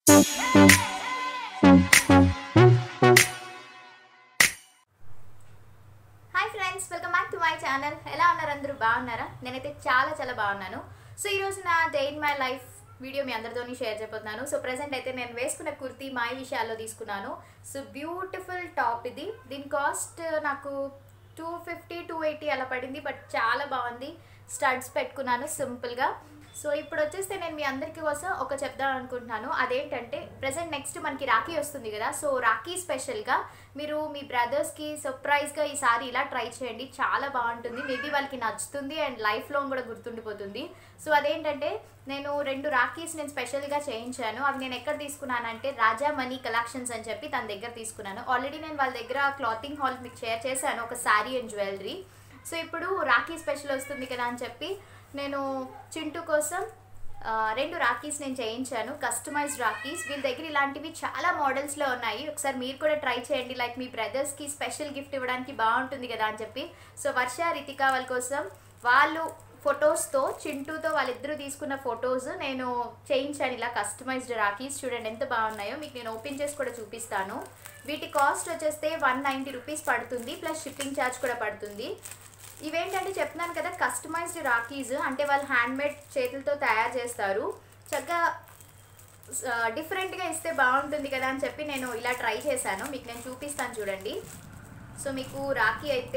Hi friends welcome back to my channel ఎలా ఉన్నారు అందరూ బాగున్నారా నేనైతే చాలా చాలా బాగున్నాను సో ఈరోజు నా day in my life video మీ అందరితోని షేర్ చేయబోతున్నాను సో ప్రెసెంట్ అయితే నేను వేసుకున్న కుర్తీ మై విషయాల్లో తీసుకున్నాను సో బ్యూటిఫుల్ టాప్ ఇది దీని కాస్ట్ నాకు టూ ఫిఫ్టీ టూ ఎయిటీ అలా పడింది బట్ చాలా బాగుంది స్టడ్స్ పెట్టుకున్నాను సింపుల్గా సో ఇప్పుడు వచ్చేస్తే నేను మీ అందరికీ కోసం ఒక చెప్దాం అనుకుంటున్నాను అదేంటంటే ప్రజెంట్ నెక్స్ట్ మనకి రాఖీ వస్తుంది కదా సో రాఖీ స్పెషల్గా మీరు మీ బ్రదర్స్కి సర్ప్రైజ్గా ఈసారి ఇలా ట్రై చేయండి చాలా బాగుంటుంది మేబీ వాళ్ళకి నచ్చుతుంది అండ్ లైఫ్ లాంగ్ కూడా గుర్తుండిపోతుంది సో అదేంటంటే నేను రెండు రాఖీస్ నేను స్పెషల్గా చేయించాను అవి నేను ఎక్కడ తీసుకున్నానంటే రాజా మనీ కలెక్షన్స్ అని చెప్పి తన దగ్గర తీసుకున్నాను ఆల్రెడీ నేను వాళ్ళ దగ్గర క్లాతింగ్ హాల్ మీకు షేర్ చేశాను ఒక శారీ అండ్ జ్యువెలరీ సో ఇప్పుడు రాఖీ స్పెషల్ వస్తుంది కదా అని చెప్పి నేను చింటూ కోసం ఆ, రెండు రాఖీస్ నేను చేయించాను కస్టమైజ్డ్ రాఖీస్ వీళ్ళ దగ్గర ఇలాంటివి చాలా మోడల్స్లో ఉన్నాయి ఒకసారి మీరు కూడా ట్రై చేయండి లైక్ మీ బ్రదర్స్కి స్పెషల్ గిఫ్ట్ ఇవ్వడానికి బాగుంటుంది కదా అని చెప్పి సో వర్ష రితిక వాళ్ళ కోసం వాళ్ళు ఫొటోస్తో చింటూతో వాళ్ళిద్దరూ తీసుకున్న ఫొటోస్ నేను చేయించాను ఇలా కస్టమైజ్డ్ రాఖీస్ చూడండి ఎంత బాగున్నాయో మీకు నేను ఓపెన్ చేసి కూడా చూపిస్తాను వీటి కాస్ట్ వచ్చేస్తే వన్ నైంటీ రూపీస్ పడుతుంది ప్లస్ షిప్పింగ్ ఛార్జ్ కూడా పడుతుంది ఇవేంటంటే చెప్తున్నాను కదా కస్టమైజ్డ్ రాఖీస్ అంటే వాళ్ళు హ్యాండ్మేడ్ చేతులతో తయారు చేస్తారు చక్కగా డిఫరెంట్గా ఇస్తే బాగుంటుంది కదా అని చెప్పి నేను ఇలా ట్రై చేశాను మీకు నేను చూపిస్తాను చూడండి సో మీకు రాఖీ అయితే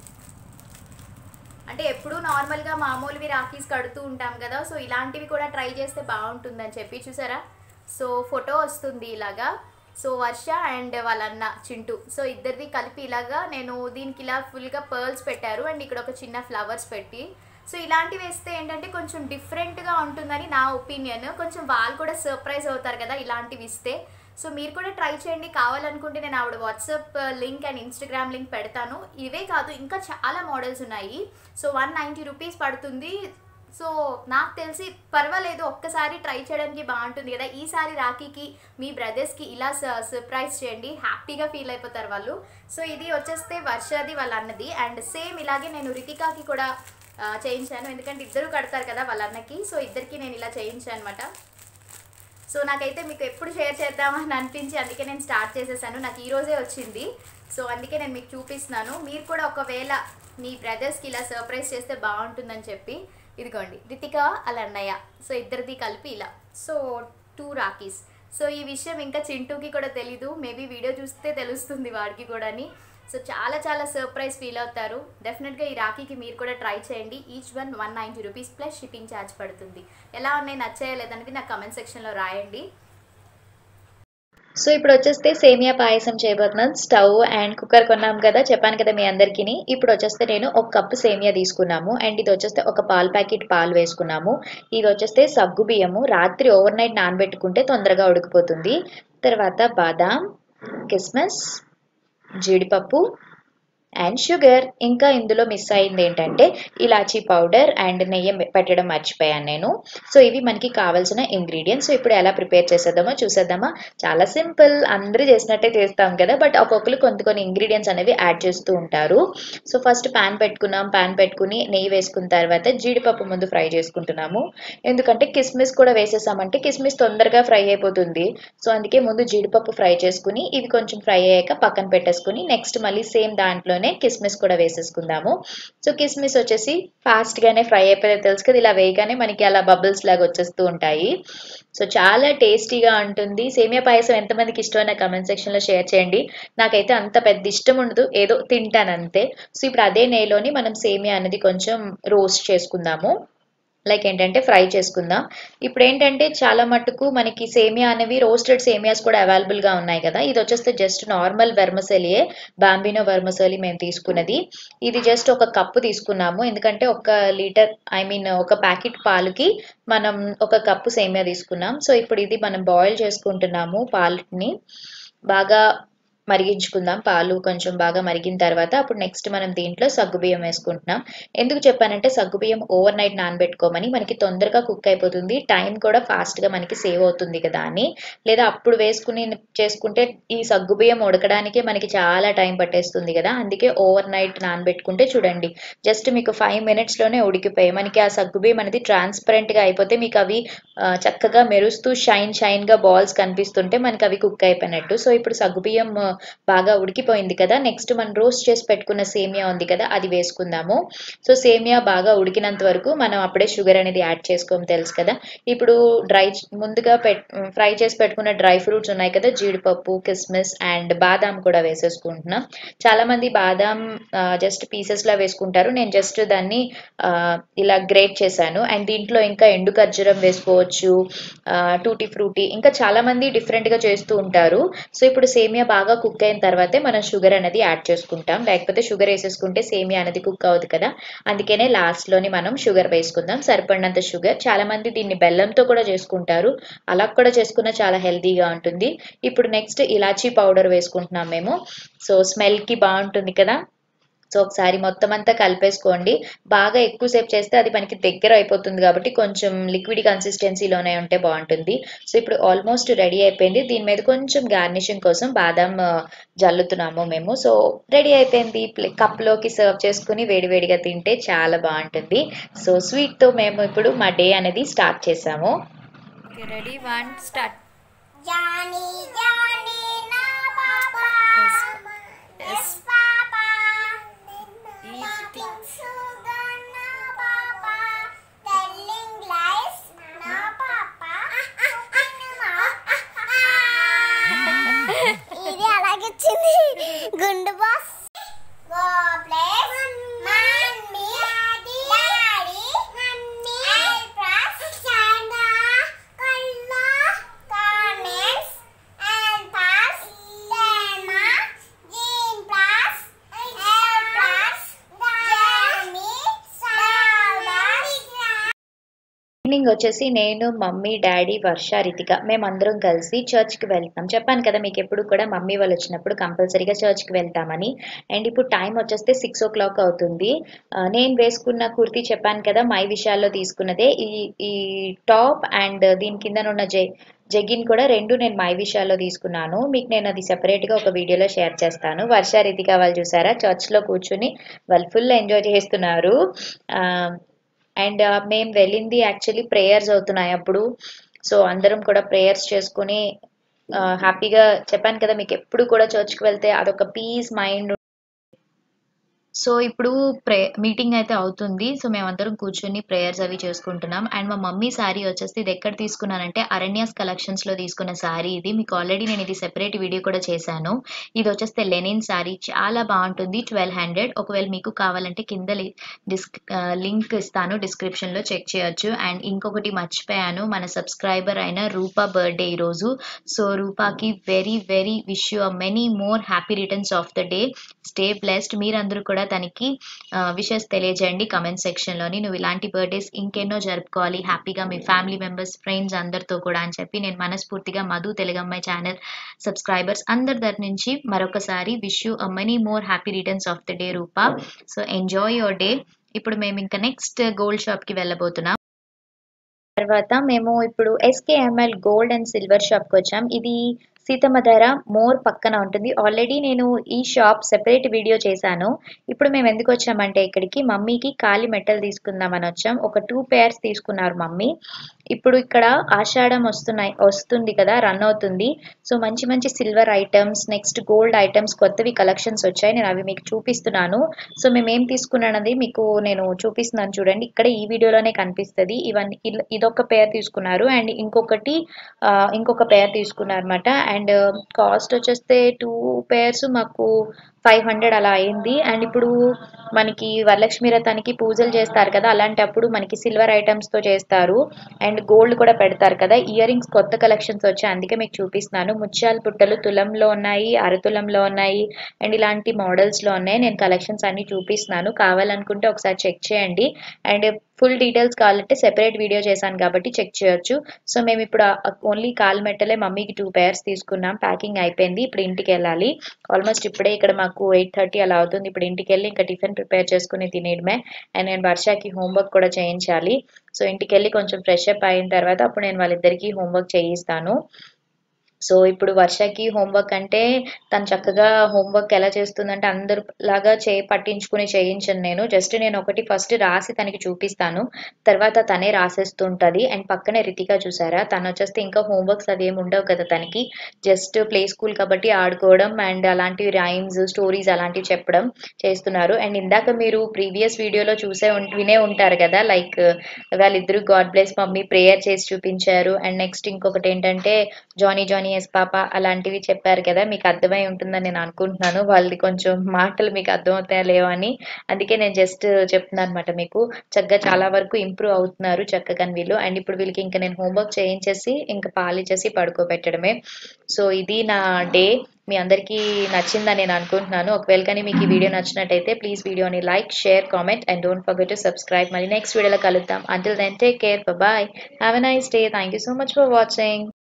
అంటే ఎప్పుడూ నార్మల్గా మామూలువి రాఖీస్ కడుతూ ఉంటాం కదా సో ఇలాంటివి కూడా ట్రై చేస్తే బాగుంటుందని చెప్పి చూసారా సో ఫోటో వస్తుంది ఇలాగా సో వర్ష అండ్ వాళ్ళ అన్న చింటూ సో ఇద్దరిది కలిపి ఇలాగా నేను దీనికి ఇలా ఫుల్గా పర్ల్స్ పెట్టారు అండ్ ఇక్కడ ఒక చిన్న ఫ్లవర్స్ పెట్టి సో ఇలాంటివి వేస్తే ఏంటంటే కొంచెం డిఫరెంట్గా ఉంటుందని నా ఒపీనియన్ కొంచెం వాళ్ళు కూడా సర్ప్రైజ్ అవుతారు కదా ఇలాంటివి ఇస్తే సో మీరు కూడా ట్రై చేయండి కావాలనుకుంటే నేను ఆవిడ WhatsApp link and Instagram link పెడతాను ఇవే కాదు ఇంకా చాలా మోడల్స్ ఉన్నాయి సో వన్ నైంటీ రూపీస్ పడుతుంది సో నాకు తెలిసి పర్వాలేదు ఒక్కసారి ట్రై చేయడానికి బాగుంటుంది కదా ఈసారి రాఖీకి మీ బ్రదర్స్కి ఇలా సర్ప్రైజ్ చేయండి హ్యాపీగా ఫీల్ అయిపోతారు వాళ్ళు సో ఇది వచ్చేస్తే వర్షది వాళ్ళ అన్నది అండ్ సేమ్ ఇలాగే నేను రితికాకి కూడా ఆ, చేయించాను ఎందుకంటే ఇద్దరు కడతారు కదా వాళ్ళ అన్నకి సో ఇద్దరికి నేను ఇలా చేయించాను అనమాట సో నాకైతే మీకు ఎప్పుడు షేర్ చేద్దామని అనిపించి అందుకే నేను స్టార్ట్ చేసేసాను నాకు ఈ రోజే వచ్చింది సో అందుకే నేను మీకు చూపిస్తున్నాను మీరు కూడా ఒకవేళ మీ బ్రదర్స్కి ఇలా సర్ప్రైజ్ చేస్తే బాగుంటుందని చెప్పి ఇదిగోండి రితిక అలా అన్నయ్య సో ఇద్దరిది కలిపి ఇలా సో టూ రాకీస్ సో ఈ విషయం ఇంకా చింటూకి కూడా తెలీదు మేబీ వీడియో చూస్తే తెలుస్తుంది వాడికి కూడాని సో చాలా చాలా సర్ప్రైజ్ ఫీల్ అవుతారు డెఫినెట్గా ఈ రాఖీకి మీరు కూడా ట్రై చేయండి each one one ninety rupees plus shipping charge పడుతుంది ఎలా ఉన్నాయి నచ్చాయో లేదనేది నాకు కమెంట్ సెక్షన్లో రాయండి సో ఇప్పుడు వచ్చేస్తే సేమియా పాయసం చేయబోతున్నాను స్టవ్ అండ్ కుక్కర్ కొన్నాం కదా చెప్పాను కదా మీ అందరికీ ఇప్పుడు వచ్చేస్తే నేను ఒక కప్పు సేమియా తీసుకున్నాము అండ్ ఇది వచ్చేస్తే ఒక పాల ప్యాకెట్ పాలు వేసుకున్నాము ఇది వచ్చేస్తే సగ్గు బియ్యము రాత్రి ఓవర్ నైట్ నానబెట్టుకుంటే తొందరగా ఉడికిపోతుంది తర్వాత బాదాం కిస్మస్ జీడిపప్పు అండ్ షుగర్ ఇంకా ఇందులో మిస్ అయింది ఏంటంటే ఇలాచీ పౌడర్ అండ్ నెయ్యి పెట్టడం మర్చిపోయాను నేను సో ఇవి మనకి కావాల్సిన ఇంగ్రీడియంట్స్ సో ఇప్పుడు ఎలా ప్రిపేర్ చేసేద్దామో చూసేద్దామా చాలా సింపుల్ అందరూ చేసినట్టే చేస్తాం కదా బట్ ఒక్కొక్కరు కొన్ని కొన్ని ఇంగ్రీడియంట్స్ అనేవి యాడ్ చేస్తూ ఉంటారు సో ఫస్ట్ ప్యాన్ పెట్టుకున్నాం ప్యాన్ పెట్టుకుని నెయ్యి వేసుకున్న తర్వాత జీడిపప్పు ముందు ఫ్రై చేసుకుంటున్నాము ఎందుకంటే కిస్మిస్ కూడా వేసేసామంటే కిస్మిస్ తొందరగా ఫ్రై అయిపోతుంది సో అందుకే ముందు జీడిపప్పు ఫ్రై చేసుకుని ఇవి కొంచెం ఫ్రై అయ్యాక పక్కన పెట్టేసుకుని నెక్స్ట్ మళ్ళీ సేమ్ దాంట్లోనే కిస్మిస్ కూడా వేసేసుకుందాము సో కిస్మిస్ వచ్చేసి ఫాస్ట్ గానే ఫ్రై అయిపోతే తెలుసు కదా ఇలా వేయగానే మనకి అలా బబుల్స్ లాగా వచ్చేస్తూ ఉంటాయి సో చాలా టేస్టీగా ఉంటుంది సేమియా పాయసం ఎంతమందికి ఇష్టమో నా కమెంట్ సెక్షన్లో షేర్ చేయండి నాకైతే అంత పెద్ద ఇష్టం ఉండదు ఏదో తింటాను అంతే సో ఇప్పుడు అదే నెయ్యిలోని మనం సేమియా అనేది కొంచెం రోస్ట్ చేసుకుందాము లైక్ ఏంటంటే ఫ్రై చేసుకుందాం ఇప్పుడు ఏంటంటే చాలా మటుకు మనకి సేమియా అనేవి రోస్టెడ్ సేమియాస్ కూడా అవైలబుల్గా ఉన్నాయి కదా ఇది వచ్చేస్తే జస్ట్ నార్మల్ వెర్మసెలియే బాంబినో వెర్మసెలి మేము తీసుకున్నది ఇది జస్ట్ ఒక కప్పు తీసుకున్నాము ఎందుకంటే ఒక లీటర్ ఐ మీన్ ఒక ప్యాకెట్ పాలుకి మనం ఒక కప్పు సేమియా తీసుకున్నాం సో ఇప్పుడు ఇది మనం బాయిల్ చేసుకుంటున్నాము పాలని బాగా మరిగించుకుందాం పాలు కొంచెం బాగా మరిగిన తర్వాత అప్పుడు నెక్స్ట్ మనం దీంట్లో సగ్గుబియ్యం వేసుకుంటున్నాం ఎందుకు చెప్పానంటే సగ్గుబియ్యం ఓవర్ నైట్ నానబెట్టుకోమని మనకి తొందరగా కుక్ అయిపోతుంది టైం కూడా fast గా మనకి సేవ్ అవుతుంది కదా అని లేదా అప్పుడు వేసుకుని చేసుకుంటే ఈ సగ్గుబియ్యం ఉడకడానికే మనకి చాలా టైం పట్టేస్తుంది కదా అందుకే ఓవర్ నైట్ నానబెట్టుకుంటే చూడండి జస్ట్ మీకు ఫైవ్ లోనే ఉడికిపోయి మనకి ఆ సగ్గుబియ్యం అనేది transparent గా అయిపోతే మీకు అవి ఆ, చక్కగా మెరుస్తూ షైన్ షైన్ గా బాల్స్ కనిపిస్తుంటే మనకి అవి కుక్ అయిపోయినట్టు సో ఇప్పుడు సగ్గుబియ్యం ఆ, బాగా ఉడికిపోయింది కదా నెక్స్ట్ మనం రోస్ట్ చేసి పెట్టుకున్న సేమియా ఉంది కదా అది వేసుకుందాము సో సేమియా బాగా ఉడికినంత వరకు మనం అప్పుడే షుగర్ అనేది యాడ్ చేసుకోము తెలుసు కదా ఇప్పుడు డ్రై ముందుగా పెట్ ఫ్రై చేసి పెట్టుకున్న డ్రై ఫ్రూట్స్ ఉన్నాయి కదా జీడిపప్పు కిస్మిస్ అండ్ బాదాం కూడా వేసేసుకుంటున్నాం చాలా మంది బాదాం జస్ట్ పీసెస్ లా వేసుకుంటారు నేను జస్ట్ దాన్ని ఆ, ఇలా గ్రేట్ చేశాను అండ్ దీంట్లో ఇంకా ఎండు ఖర్జూరం వేసుకోవచ్చు టూటీ ఫ్రూటీ ఇంకా చాలా మంది డిఫరెంట్ గా చేస్తూ ఉంటారు సో ఇప్పుడు సేమియా బాగా కుక్ అయిన తర్వాతే మనం షుగర్ అనేది యాడ్ చేసుకుంటాం లేకపోతే షుగర్ వేసేసుకుంటే సేమియా అనేది కుక్ అవ్వదు కదా అందుకనే లాస్ట్ లోని మనం షుగర్ వేసుకుందాం సరిపడినంత షుగర్ చాలా మంది దీన్ని బెల్లంతో కూడా చేసుకుంటారు అలా కూడా చేసుకున్న చాలా హెల్తీగా ఉంటుంది ఇప్పుడు నెక్స్ట్ ఇలాచీ పౌడర్ వేసుకుంటున్నాం మేము సో స్మెల్ కి బాగుంటుంది కదా సో ఒకసారి మొత్తం అంతా కలిపేసుకోండి బాగా ఎక్కువసేపు చేస్తే అది మనకి దగ్గర అయిపోతుంది కాబట్టి కొంచెం లిక్విడ్ కన్సిస్టెన్సీలోనే ఉంటే బాగుంటుంది సో ఇప్పుడు ఆల్మోస్ట్ రెడీ అయిపోయింది దీని మీద కొంచెం గార్నిషింగ్ కోసం బాదం ఆ, జల్లుతున్నాము మేము సో రెడీ అయిపోయింది కప్లోకి సర్వ్ చేసుకుని వేడివేడిగా తింటే చాలా బాగుంటుంది సో స్వీట్తో మేము ఇప్పుడు మా డే అనేది స్టార్ట్ చేసాము okay ready one start Johnny, Johnny, na papa. Yes. Yes, papa. Eating. sugar, na papa. Telling lies, na papa. ఇది అలాగే వచ్చింది గుండు బాస్ గో ప్లేస్ మమ్మీ డాడీ మమ్మీ ఐ ప్రెస్ చైనా కల్లా కామెంట్స్ అండ్ పాస్ డెమా జీన్ ప్లస్ ఎల్ ప్లస్ జర్నీ సాల్వర్స్ ఈవినింగ్ వచ్చేసి నేను మమ్మీ డాడీ వర్ష రితిక మేమందరం కలిసి చర్చ్కి వెళ్తాం చెప్పాను కదా మీకు ఎప్పుడు కూడా మమ్మీ వాళ్ళు వచ్చినప్పుడు కంపల్సరీగా చర్చ్కి వెళ్తామని అండ్ ఇప్పుడు టైం వచ్చేస్తే సిక్స్ ఓ క్లాక్ అవుతుంది ఆ, నేను వేసుకున్న కుర్తీ చెప్పాను కదా మై విషయాల్లో తీసుకున్నదే ఈ ఈ టాప్ అండ్ దీని కింద ఉన్న జె జెగిన్ కూడా రెండు నేను మై విషయాల్లో తీసుకున్నాను మీకు నేను అది సెపరేట్గా ఒక వీడియోలో షేర్ చేస్తాను వర్ష రితిక వాళ్ళు చూసారా చర్చ్లో కూర్చుని వాళ్ళు ఫుల్ ఎంజాయ్ చేస్తున్నారు ఆ, అండ్ మేము వెళ్ళింది యాక్చువల్లీ ప్రేయర్స్ అవుతున్నాయి అప్పుడు సో అందరం కూడా ప్రేయర్స్ చేసుకుని హ్యాపీగా చెప్పాను కదా మీకు ఎప్పుడు కూడా చర్చ్కి వెళ్తే అదొక పీస్ మైండ్ సో ఇప్పుడు ప్రే మీటింగ్ అయితే అవుతుంది సో మేమందరం కూర్చొని ప్రేయర్స్ అవి చేసుకుంటున్నాం అండ్ మా మమ్మీ శారీ వచ్చేసి ఇది ఎక్కడ తీసుకున్నానంటే అరణ్యాస్ కలెక్షన్స్ లో తీసుకున్న శారీ ఇది మీకు ఆల్రెడీ నేను ఇది సెపరేట్ వీడియో కూడా చేశాను ఇది వచ్చేస్తే లెనిన్ శారీ చాలా బాగుంటుంది ట్వెల్వ్ హండ్రెడ్ ఒకవేళ మీకు కావాలంటే కింద డిస్క్ లింక్ ఇస్తాను డిస్క్రిప్షన్ లో చెక్ చేయొచ్చు అండ్ ఇంకొకటి మర్చిపోయాను మన సబ్స్క్రైబర్ అయిన రూపా బర్త్డే ఈరోజు సో రూపాకి very very wish you many more happy returns of the day stay blessed మీరందరూ కూడా తనకి విషెస్ తెలియజేయండి కమెంట్ సెక్షన్లోని నువ్వు ఇలాంటి బర్త్డేస్ ఇంకెన్నో జరుపుకోవాలి హ్యాపీగా మీ ఫ్యామిలీ మెంబర్స్ ఫ్రెండ్స్ అందరితో కూడా అని చెప్పి నేను మనస్ఫూర్తిగా మధు తెలుగమ్మాయి ఛానల్ సబ్స్క్రైబర్స్ అందరి దగ్గర నుంచి మరొకసారి wish you a many more happy returns of the day Rupa so enjoy your day ఇప్పుడు మేము ఇంకా నెక్స్ట్ గోల్డ్ షాప్కి వెళ్ళబోతున్నాం తర్వాత మేము ఇప్పుడు ఎస్కేఎంఎల్ గోల్డ్ అండ్ సిల్వర్ షాప్కి వచ్చాం ఇది సీతమ్మ ధర మోర్ పక్కన ఉంటుంది ఆల్రెడీ నేను ఈ షాప్ సెపరేట్ వీడియో చేశాను ఇప్పుడు మేము ఎందుకు వచ్చామంటే ఇక్కడికి మమ్మీకి కాలి మెట్టలు తీసుకుందామని వచ్చాం ఒక టూ పేర్స్ తీసుకున్నారు మమ్మీ ఇప్పుడు ఇక్కడ ఆషాఢం వస్తున్నాయి వస్తుంది కదా రన్ అవుతుంది సో మంచి మంచి silver items next gold items కొత్తవి కలెక్షన్స్ వచ్చాయి నేను అవి మీకు చూపిస్తున్నాను సో మేము ఏం తీసుకున్నానది మీకు నేను చూపిస్తున్నాను చూడండి ఇక్కడ ఈ వీడియోలోనే కనిపిస్తుంది ఇవన్నీ ఇల్- ఇదొక పేర్ తీసుకున్నారు అండ్ ఇంకొకటి ఆ, ఇంకొక పేర్ తీసుకున్నారు అనమాట అండ్ కాస్ట్ వచ్చేస్తే టూ పేర్స్ మాకు ఫైవ్ హండ్రెడ్ అలా అయింది అండ్ ఇప్పుడు మనకి వరలక్ష్మి రథానికి పూజలు చేస్తారు కదా అలాంటప్పుడు మనకి సిల్వర్ ఐటమ్స్ తో చేస్తారు అండ్ గోల్డ్ కూడా పెడతారు కదా ఇయర్ రింగ్స్ కొత్త కలెక్షన్స్ వచ్చాయి అందుకే మీకు చూపిస్తున్నాను ముత్యాల పుట్టలు తులంలో ఉన్నాయి అరతులంలో ఉన్నాయి అండ్ ఇలాంటి మోడల్స్ లో ఉన్నాయి నేను కలెక్షన్స్ అన్ని చూపిస్తున్నాను కావాలనుకుంటే ఒకసారి చెక్ చేయండి అండ్ ఫుల్ డీటెయిల్స్ కావాలంటే సెపరేట్ వీడియో చేశాను కాబట్టి చెక్ చేయొచ్చు సో మేము ఇప్పుడు ఓన్లీ కాలు మెట్టలే మమ్మీకి టూ పేర్స్ తీసుకున్నాం ప్యాకింగ్ అయిపోయింది ఇప్పుడు ఇంటికి వెళ్ళాలి ఆల్మోస్ట్ ఇప్పుడే ఇక్కడ మాకు ఎయిట్ థర్టీ అలా అవుతుంది ఇప్పుడు ఇంటికి వెళ్ళి ఇంకా టిఫిన్ ప్రిపేర్ చేసుకుని తినేయడమే అండ్ నేను వర్షాకి హోంవర్క్ కూడా చేయించాలి సో ఇంటికి వెళ్ళి కొంచెం ఫ్రెష్ అప్ అయిన తర్వాత అప్పుడు నేను వాళ్ళిద్దరికీ హోంవర్క్ చేయిస్తాను సో ఇప్పుడు వర్షకి హోంవర్క్ అంటే తను చక్కగా హోంవర్క్ ఎలా చేస్తుందంటే అందరు లాగా చే పట్టించుకుని చేయించను నేను జస్ట్ నేను ఒకటి ఫస్ట్ రాసి తనకి చూపిస్తాను తర్వాత తనే రాసేస్తుంటది అండ్ పక్కనే రితిక చూసారా తను వచ్చేస్తే ఇంకా హోంవర్క్స్ అవి ఏమి ఉండవు కదా తనకి జస్ట్ ప్లే స్కూల్ కాబట్టి ఆడుకోవడం అండ్ అలాంటివి రైమ్స్ స్టోరీస్ అలాంటివి చెప్పడం చేస్తున్నారు అండ్ ఇందాక మీరు ప్రీవియస్ వీడియోలో చూసే ఉం- వినే ఉంటారు కదా లైక్ వాళ్ళిద్దరు గాడ్ బ్లెస్ మమ్మీ ప్రేయర్ చేసి చూపించారు అండ్ నెక్స్ట్ ఇంకొకటి ఏంటంటే జానీ జానీ ఎస్ పాప అలాంటివి చెప్పారు కదా మీకు అర్థమై ఉంటుందని నేను అనుకుంటున్నాను వాళ్ళది కొంచెం మాటలు మీకు అర్థమవుతాయా లేవో అని అందుకే నేను జస్ట్ చెప్తున్నాను అనమాట మీకు చక్కగా చాలా వరకు ఇంప్రూవ్ అవుతున్నారు చక్కగా వీళ్ళు అండ్ ఇప్పుడు వీళ్ళకి ఇంకా నేను హోంవర్క్ చేయించేసి ఇంకా పాలిచ్చేసి పడుకోబెట్టడమే సో ఇది నా డే మీ అందరికీ నచ్చిందని నేను అనుకుంటున్నాను ఒకవేళ కానీ మీకు ఈ వీడియో నచ్చినట్టయితే ప్లీజ్ వీడియోని like share comment and don't forget to subscribe మళ్ళీ నెక్స్ట్ వీడియోలో కలుద్దాం until then take care bye have a nice day thank you so much for watching